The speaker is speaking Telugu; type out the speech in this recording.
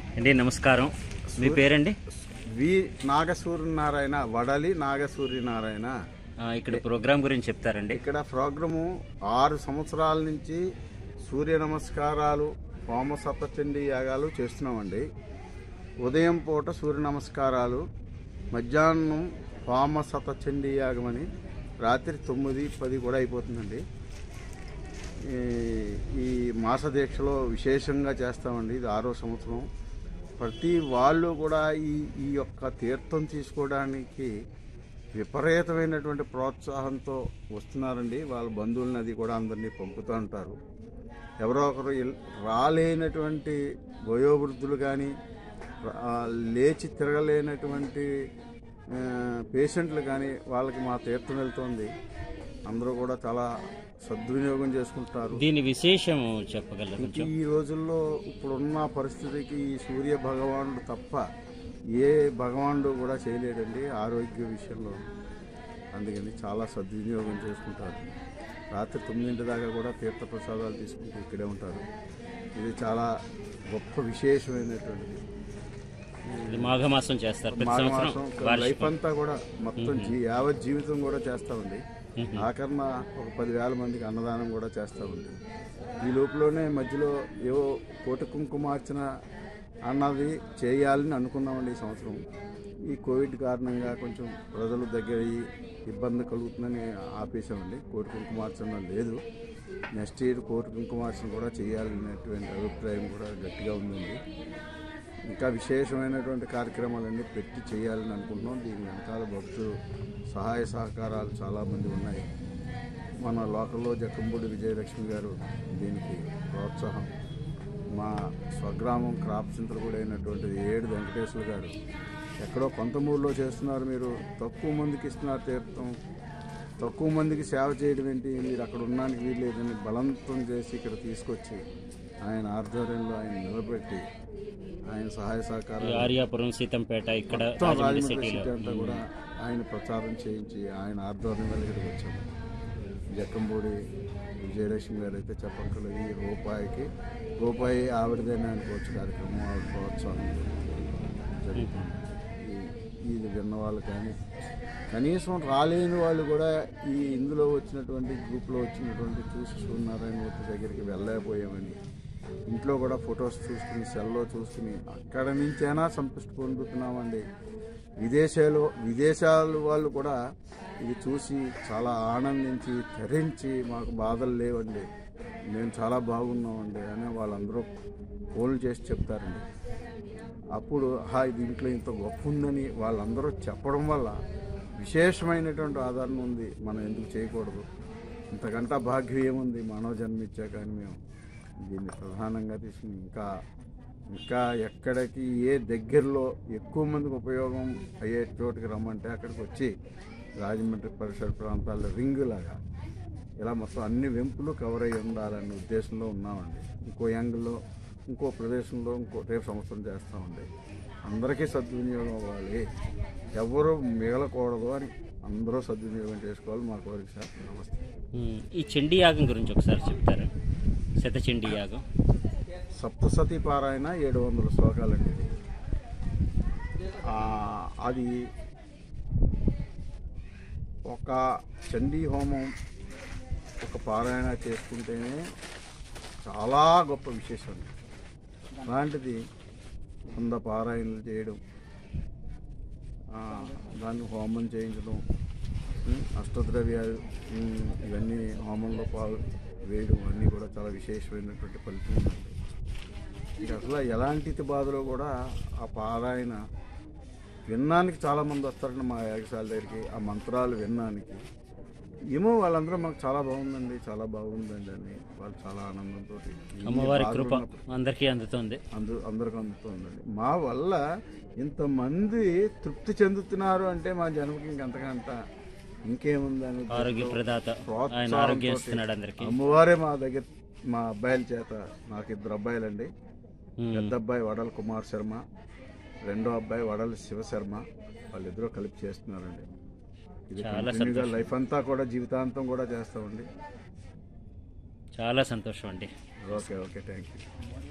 అండి నమస్కారం మీ పేరండి వి నాగసూర్యనారాయణ వడలి నాగసూర్యనారాయణ ఆ, ఇక్కడ ప్రోగ్రామ్ గురించి చెప్తారండి ఇక్కడ ప్రోగ్రాము ఆరు సంవత్సరాల నుంచి సూర్య నమస్కారాలు హోమ సప్తచండీ యాగాలు చేస్తున్నామండి ఉదయం పూట సూర్య నమస్కారాలు మధ్యాహ్నం హోమ సతచండీ యాగం అని రాత్రి తొమ్మిది పది కూడా అయిపోతుందండి ఈ- ఈ మాస దీక్షలో విశేషంగా చేస్తామండి ఇది ఆరో సంవత్సరం ప్రతి వాళ్ళు కూడా ఈ ఈ యొక్క తీర్థం తీసుకోవడానికి విపరీతమైనటువంటి ప్రోత్సాహంతో వస్తున్నారండి వాళ్ళ బంధువులని అది కూడా అందరినీ పంపుతూ ఉంటారు ఎవరో ఒకరు ఇల్- రాలేనటువంటి వయోవృద్ధులు కానీ లేచి తిరగలేనటువంటి ఆ, పేషెంట్లు కానీ వాళ్ళకి మా తీర్థం వెళ్తుంది అందరూ కూడా చాలా సద్వినియోగం చేసుకుంటారు దీని విశేషం చెప్పగలరు కొంచెం ఈ రోజుల్లో ఇప్పుడున్న పరిస్థితికి ఈ సూర్య భగవానుడు తప్ప ఏ భగవానుడు కూడా చేయలేడండి ఆరోగ్య విషయంలో అందుకని చాలా సద్వినియోగం చేసుకుంటారు రాత్రి తొమ్మిదింటి దాకా కూడా తీర్థ ప్రసాదాలు తీసుకుంటూ ఇక్కడే ఉంటారు ఇది చాలా గొప్ప విశేషమైనటువంటిది ఇది మాఘమాసం చేస్తారు ప్రతి సంవత్సరం మాఘమాసం వార్షికం. లైఫ్ అంతా కూడా మొత్తం జీ- యావత్ జీవితం కూడా చేస్తామండి మ్మ్. ఆఖరణ ఒక పదివేల మందికి అన్నదానం కూడా చేస్తామండి ఈ లోపలనే మధ్యలో ఏవో కోటి కుంకుమార్చన అన్నది చేయాలని అనుకున్నామండి ఈ సంవత్సరం ఈ కోవిడ్ కారణంగా కొంచెం ప్రజలు దగ్గర అయ్యి ఇబ్బంది కలుగుతుందని ఆపేసామండి కోటి కుంకుమార్చన లేదు నెక్స్ట్ ఇయర్ కోటి కుంకుమార్చన కూడా చేయాలనేటువంటి అభిప్రాయం కూడా గట్టిగా ఉందండి ఇంకా విశేషమైనటువంటి కార్యక్రమాలన్నీ పెట్టి చేయాలని అనుకుంటున్నాం దీని వెనకాల భక్తులు సహాయ సహకారాలు చాలామంది ఉన్నాయి మన లోకల్లో జక్కంపూడి విజయలక్ష్మి గారు దీనికి ప్రోత్సాహం మా స్వగ్రామం క్రాప్ సెంటర్ కూడా అయినటువంటి ఏడు వెంకటేశ్వర గారు ఎక్కడో కొంతమూరులో చేస్తున్నారు మీరు తక్కువ మందికి ఇస్తున్నారు తీర్థం తక్కువ మందికి సేవ చేయడం ఏంటి మీరు అక్కడ ఉండడానికి వీల్లేదని బలవంతం చేసి ఇక్కడ తీసుకొచ్చి ఆయన ఆధ్వర్యంలో ఆయన నిలబెట్టి ఆయన సహాయ ఈ సహకారాలు ఆర్యాపురం సీతంపేట ఇక్కడ మొత్తం రాజమండ్రి రాజమండ్రి సిటీలో సిటీ అంతా కూడా ఆయన ప్రచారం చేయించి ఆయన ఆధ్వర్యంలో ఇక్కడికి వచ్చాము జక్కంపూడి విజయలక్ష్మి గారు అయితే చెప్పక్కర్లేదు ఈ రూపాయికి రూపాయి ఆవిడదేనే అనుకోవచ్చు కార్యక్రమం ఆవిడ ప్రోత్సాహం జరుగుతుంది ఈ- ఇది విన్న వాళ్ళు కానీ కనీసం రాలేని వాళ్ళు కూడా ఈ ఇందులో వచ్చినటువంటి గ్రూప్లో వచ్చినటువంటి చూసి సూర్యనారాయణ మూర్తి దగ్గరికి వెళ్ళలేకపోయామని ఇంట్లో కూడా ఫొటోస్ చూసుకుని సెల్లో చూసుకుని అక్కడ నుంచైనా సంతృష్టి పొందుతున్నామండి విదేశాలు విదేశాల వాళ్ళు కూడా ఇది చూసి చాలా ఆనందించి ధరించి మాకు బాధలు లేవండి మేము చాలా బాగున్నామండి అని వాళ్ళందరూ ఫోన్లు చేసి చెప్తారండి అప్పుడు హా దీంట్లో ఇంత గొప్ప ఉందని వాళ్ళందరూ చెప్పడం వల్ల విశేషమైనటువంటి ఆదరణ ఉంది మనం ఎందుకు చేయకూడదు ఇంతకంటే భాగ్యం ఏముంది మానవ జన్మ ఇచ్చాక అని మేము దీన్ని ప్రధానంగా తీసుకుని ఇంకా ఇంకా ఎక్కడికి ఏ దగ్గరలో ఎక్కువ మందికి ఉపయోగం అయ్యే చోటుకి రమ్మంటే అక్కడికి వచ్చి రాజమండ్రి పరిసర ప్రాంతాల్లో రింగ్ లాగా ఇలా మొత్తం అన్ని వెంపులు కవర్ అయ్యి ఉండాలనే ఉద్దేశంలో ఉన్నామండి ఇంకో యాంగిల్లో ఇంకో ప్రదేశంలో ఇంకో రేపు సంవత్సరం చేస్తామండి అందరికీ సద్వినియోగం అవ్వాలి ఎవరు మిగలకూడదు అని అందరూ సద్వినియోగం చేసుకోవాలి మా కోరిక సార్ నమస్తే ఉమ్, ఈ చండీ యాగం గురించి ఒకసారి చెప్తారా శత చండీ యాగం సప్తసతి పారాయణ ఏడు వందల శ్లోకాలండి ఇది ఆ, అది ఒక చండీ హోమం ఒక పారాయణ చేసుకుంటేనే చాలా గొప్ప విశేషం అలాంటిది వంద పారాయణలు చేయడం ఆ, దాన్ని హోమం చేయించడం ఉమ్, అష్టద్రవ్యాలు ఉమ్, ఇవన్నీ హోమంలో పాలు వేయడం అన్నీ కూడా చాలా విశేషమైనటువంటి ఫలితం ఉందండి ఇది అసలు ఎలాంటి బాధలో కూడా ఆ పారాయణ విన్నానికి చాలామంది వస్తారండి మా యాగశాల దగ్గరికి ఆ మంత్రాలు విన్నానికి ఏమో వాళ్ళందరూ మాకు చాలా బాగుందండి చాలా బాగుందండి అని వాళ్ళు చాలా ఆనందంతో అమ్మవారి కృప అందరికీ అందుతుంది అందరూ అందరికి అందుతుందండి మా వల్ల ఇంతమంది తృప్తి చెందుతున్నారు అంటే మా జన్మకి ఇంకంతకంట ఇంకేముందని ఆరోగ్య ప్రదాత ఆయన ఆరోగ్యం ఇస్తున్నాడు అందరికీ అమ్మవారే మా దగ్గర మా అబ్బాయిల చేత నాకు ఇద్దరు అబ్బాయిలండి ఉమ్, పెద్ద అబ్బాయి వడల కుమార్ శర్మ రెండో అబ్బాయి వడల శివ శర్మ వాళ్ళిద్దరూ కలిపి చేస్తున్నారండి ఇది చాలా కంటిన్యూగా సంతోషం. లైఫ్ అంతా కూడా జీవితాంతం కూడా చేస్తామండి చాలా సంతోషం అండి ఓకే ఓకే థ్యాంక్ యూ